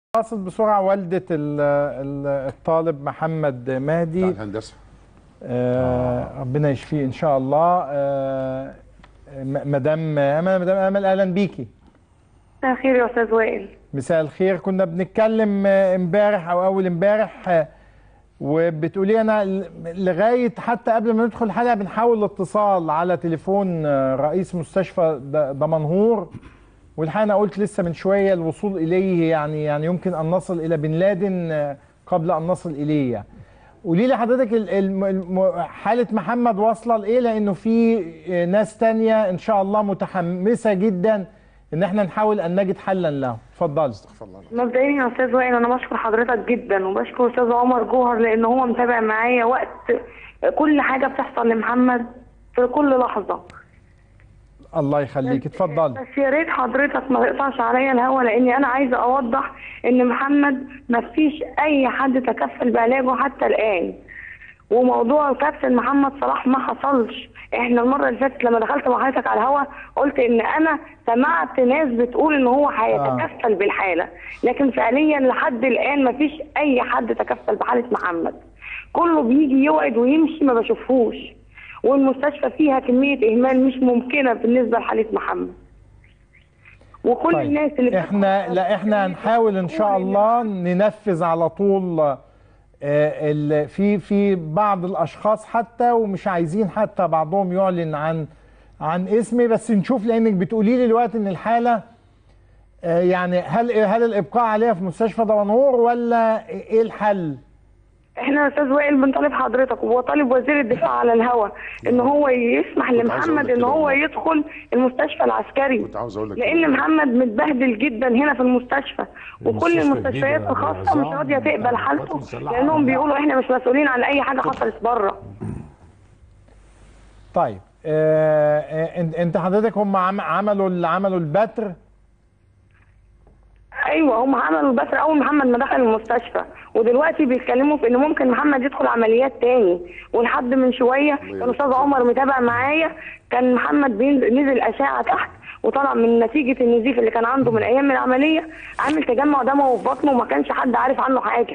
اتصل بسرعه والده ال- ال- الطالب محمد بتاع مهدي الهندسه آه ربنا يشفيه ان شاء الله آه م- مدام امل مدام امل اهلا بيكي مساء الخير يا استاذ وائل مساء الخير كنا بنتكلم آه، امبارح او اول امبارح آه، وبتقولي انا ل- لغايه حتى قبل ما ندخل الحلقه بنحاول الاتصال على تليفون آه، رئيس مستشفى د- دمنهور والحقيقه انا قلت لسه من شويه الوصول اليه يعني يعني يمكن ان نصل الى بن لادن آه، قبل ان نصل اليه يعني. قولي لي حضرتك ال- الم- الم- حاله محمد واصله لايه لانه في آه، ناس تانية ان شاء الله متحمسه جدا ان احنا نحاول ان نجد حلا له اتفضلي استغفر الله العظيم. مبدئيا يا استاذ وائل انا بشكر حضرتك جدا وبشكر استاذ عمر جوهر لان هو متابع معايا وقت كل حاجه بتحصل لمحمد في كل لحظه الله يخليك اتفضلي بس يا ريت حضرتك ما تقطعش عليا الهوا لاني انا عايزه اوضح ان محمد ما فيش اي حد تكفل بعلاجه حتى الان وموضوع كابتن محمد صلاح ما حصلش احنا المره اللي فاتت لما دخلت مع حضرتك على الهوا قلت ان انا سمعت ناس بتقول ان هو هيتكفل بالحاله لكن فعليا لحد الان ما فيش اي حد تكفل بحاله محمد كله بيجي يوعد ويمشي ما بشوفهوش والمستشفى فيها كميه اهمال مش ممكنه بالنسبه لحاله محمد وكل طيب الناس اللي احنا بتاخد- لا احنا هنحاول ان شاء الله ننفذ على طول آه، ال- في في بعض الاشخاص حتى ومش عايزين حتى بعضهم يعلن عن عن اسمي بس نشوف لانك بتقولي لي دلوقتي ان الحاله آه، يعني هل هل الابقاء عليها في مستشفى دمنهور ولا ايه الحل؟ احنا يا استاذ وائل بنطالب حضرتك وطالب وزير الدفاع على الهوا ان هو يسمح كنت عاوز أقول لمحمد لك ان كده هو والله. يدخل المستشفى العسكري كنت عاوز اقول لك لان كده. محمد متبهدل جدا هنا في المستشفى وكل المستشفى المستشفيات جديدة الخاصه مش بعظام راضيه تقبل القوات حالته المسلحة. لانهم بيقولوا احنا مش مسؤولين عن اي حاجه حصلت بره طيب آه، آه، انت انت حضرتك هم عم- عملوا ال- عملوا البتر ايوه هم عملوا بس اول محمد ما دخل المستشفى ودلوقتي بيتكلموا في ان ممكن محمد يدخل عمليات تاني ولحد من شويه كان استاذ عمر متابع معايا كان محمد بينزل نزل اشعه تحت وطلع من نتيجه النزيف اللي كان عنده من ايام العمليه عامل تجمع دموي في بطنه وما كانش حد عارف عنه حاجه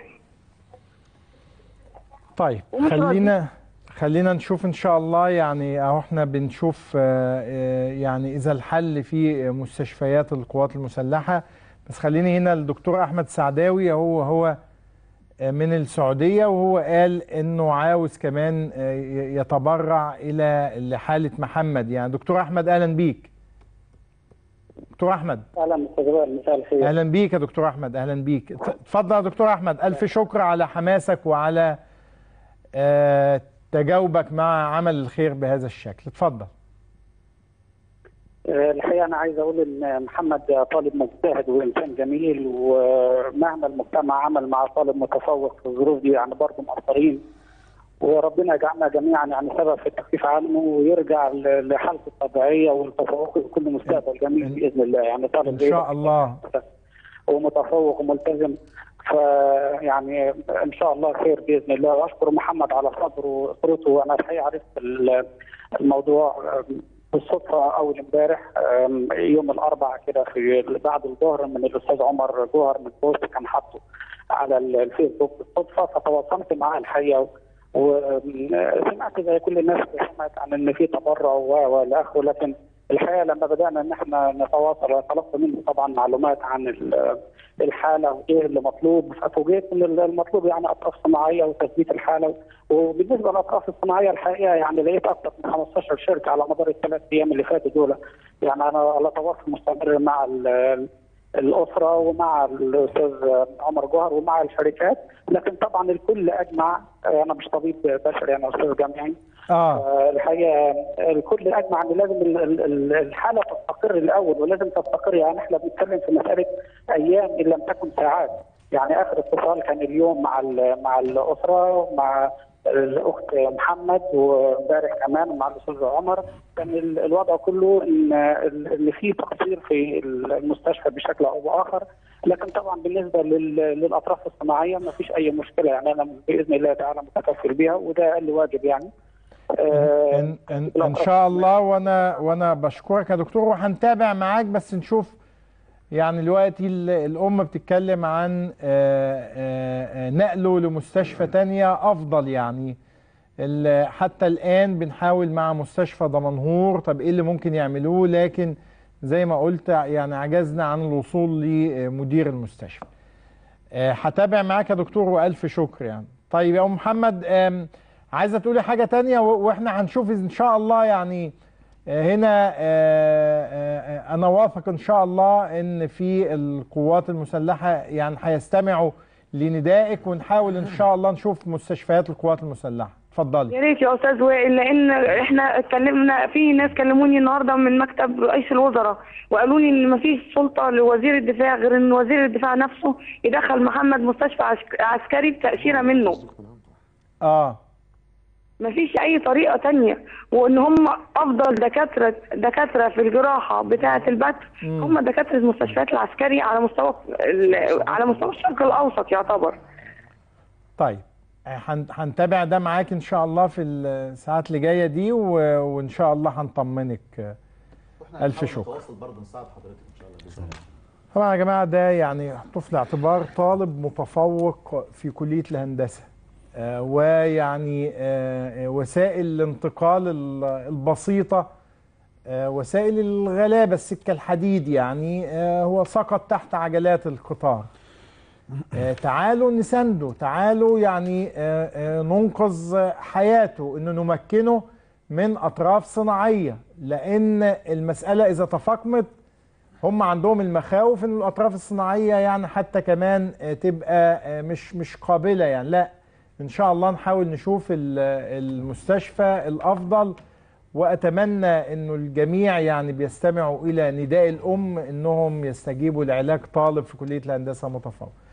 طيب ومش خلينا خلينا نشوف ان شاء الله يعني اهو احنا بنشوف آه، آه، يعني اذا الحل في مستشفيات القوات المسلحه بس خليني هنا الدكتور احمد سعداوي هو هو آه، من السعوديه وهو قال انه عاوز كمان آه، ي- يتبرع الى لحاله محمد يعني دكتور احمد اهلا بيك دكتور احمد اهلا استاذ وائل مساء الخير اهلا بيك يا دكتور احمد اهلا بيك اتف- اتفضل يا دكتور احمد الف شكر على حماسك وعلى آه، تجاوبك مع عمل الخير بهذا الشكل اتفضل آه، الحقيقه انا عايز اقول ان محمد طالب مجتهد وانسان جميل ومهما المجتمع عمل مع طالب متفوق في الظروف دي يعني برضه مقصرين وربنا يجعلنا جميعا يعني سبب في التخفيف عنه ويرجع ل- لحالته الطبيعيه والتفوق بكل مستقبل جميل باذن الله يعني طالب ان زي شاء الله ومتفوق وملتزم فيعني ان شاء الله خير باذن الله واشكر محمد على صبره واسرته وانا الحقيقه عرفت ال- الموضوع بالصدفه اول امبارح أم، يوم الاربعاء كده في بعد الظهر من الاستاذ عمر جوهر من بوست كان حاطه على ال- الفيسبوك بالصدفه فتواصلت معاه الحقيقه وسمعت زي كل الناس سمعت عن ان في تبرع و- والى اخره لكن الحقيقه لما بدانا ان احنا نتواصل طلبت منه طبعا معلومات عن ال- الحاله وايه اللي مطلوب ففوجئت ان المطلوب يعني اطراف صناعيه وتثبيت الحاله وبالنسبه للاطراف الصناعيه الحقيقه يعني لقيت اكثر من 15 شركه على مدار الثلاث ايام اللي فاتوا دول يعني انا على تواصل مستمر مع ال- الاسره ومع الاستاذ عمر جوهر ومع الشركات لكن طبعا الكل اجمع انا مش طبيب بشري انا استاذ جامعي اه آه، الحقيقه الكل اجمع ان لازم ال- ال- ال- الحاله تستقر الاول ولازم تستقر يعني احنا بنتكلم في مساله ايام ان لم تكن ساعات يعني اخر اتصال كان اليوم مع ال- مع الاسره ومع الاخت محمد وامبارح كمان مع الاستاذ عمر كان ال- الوضع كله ان ان في تقصير في المستشفى بشكل او باخر لكن طبعا بالنسبه لل- للاطراف الصناعيه ما فيش اي مشكله يعني انا باذن الله تعالى متكفل بها وده اقل واجب يعني آه، ان, إن, ان شاء الله وانا وانا بشكرك يا دكتور وهنتابع معاك بس نشوف يعني دلوقتي ال- الام بتتكلم عن آه، آه، آه، نقله لمستشفى تانية افضل يعني ال- حتى الان بنحاول مع مستشفى دمنهور طب ايه اللي ممكن يعملوه لكن زي ما قلت يعني عجزنا عن الوصول لمدير المستشفى آه، هتابع معاك يا دكتور والف شكر يعني طيب يا ام محمد آم، عايزه تقولي حاجه تانية و- واحنا هنشوف ان شاء الله يعني آه، هنا آه، آه، آه، انا واثق ان شاء الله ان في القوات المسلحه يعني هيستمعوا لندائك ونحاول ان شاء الله نشوف مستشفيات القوات المسلحه اتفضلي يا ريت يا استاذ وائل لان احنا اتكلمنا في ناس كلموني النهارده من مكتب رئيس الوزراء وقالوا لي ان مفيش سلطه لوزير الدفاع غير ان وزير الدفاع نفسه يدخل محمد مستشفى عسك- عسكري بتاشيره منه اه مفيش اي طريقه تانية وان هم افضل دكاتره دكاتره في الجراحه بتاعه البتر هم دكاتره المستشفيات العسكري على مستوى ال- على مستوى الشرق الاوسط يعتبر طيب هن- هنتابع ده معاك ان شاء الله في الساعات اللي جايه دي و- وان شاء الله هنطمنك واحنا ألف هنحاول شكر. نتواصل برضه نساعد حضرتك ان شاء الله باذن الله طبعا يا جماعه ده يعني حطوه في الاعتبار طالب متفوق في كليه الهندسه آه، ويعني آه، آه، وسائل الانتقال ال- البسيطه آه، وسائل الغلابه السكه الحديد يعني آه، هو سقط تحت عجلات القطار آه، تعالوا نسنده تعالوا يعني آه، آه، ننقذ حياته انه نمكنه من اطراف صناعيه لان المساله اذا تفاقمت هم عندهم المخاوف ان الاطراف الصناعيه يعني حتى كمان آه، تبقى آه، مش مش قابله يعني لا ان شاء الله نحاول نشوف ال- المستشفى الافضل واتمنى انه الجميع يعني بيستمعوا الى نداء الام انهم يستجيبوا لعلاج طالب في كليه الهندسه متفوق